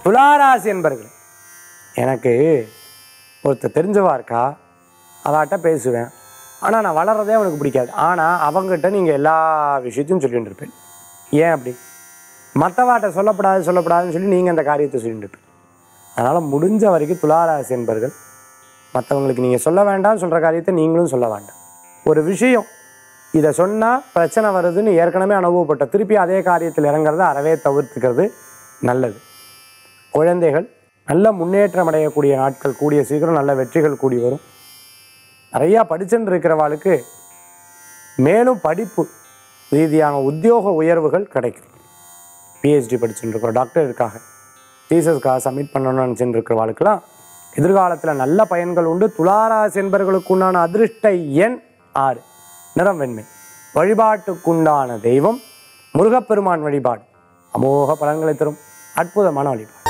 துளாராசி என்பர்கள் எனக்கு ஒருத்தர் தெரிஞ்சவா இருக்கா அவாட்ட பேசுவேன் ஆனால் நான் வளர்றதே அவனுக்கு பிடிக்காது ஆனால் அவங்ககிட்ட நீங்கள் எல்லா விஷயத்தையும் சொல்லிட்டு இருப்பேன் ஏன் அப்படி மற்றவாட்ட சொல்லப்படாது சொல்லப்படாதுன்னு சொல்லி நீங்கள் அந்த காரியத்தை சொல்லிட்டு இருப்பீங்க அதனால் முடிஞ்ச வரைக்கும் துளாராசி என்பர்கள் மற்றவங்களுக்கு நீங்கள் சொல்ல வேண்டாம் சொல்கிற காரியத்தை நீங்களும் சொல்ல வேண்டாம் ஒரு விஷயம் இதை சொன்னால் பிரச்சனை வருதுன்னு ஏற்கனவே அனுபவப்பட்ட திருப்பி அதே காரியத்தில் இறங்குறத அறவே தவிர்த்துக்கிறது நல்லது குழந்தைகள் நல்ல முன்னேற்றம் அடையக்கூடிய நாட்கள் கூடிய சீக்கிரம் நல்ல வெற்றிகள் கூடி வரும் நிறையா படிச்சுட்டு இருக்கிறவாளுக்கு மேலும் படிப்பு ரீதியான உத்தியோக உயர்வுகள் கிடைக்கும் பிஹெச்டி படிச்சுட்டு இருக்கிற டாக்டர் இருக்காங்க டீச்சர்ஸ்க்காக சப்மிட் பண்ணணும்னு நினச்சிட்டு இருக்கிறவாளுக்கெல்லாம் எதிர்காலத்தில் நல்ல பயன்கள் உண்டு துளாராசி என்பவர்களுக்கு உண்டான அதிர்ஷ்ட எண் ஆறு நிறம் வெண்மை வழிபாட்டுக்குண்டான தெய்வம் முருகப்பெருமான் வழிபாடு அமோக பலன்களை தரும் அற்புதமான வழிபாடு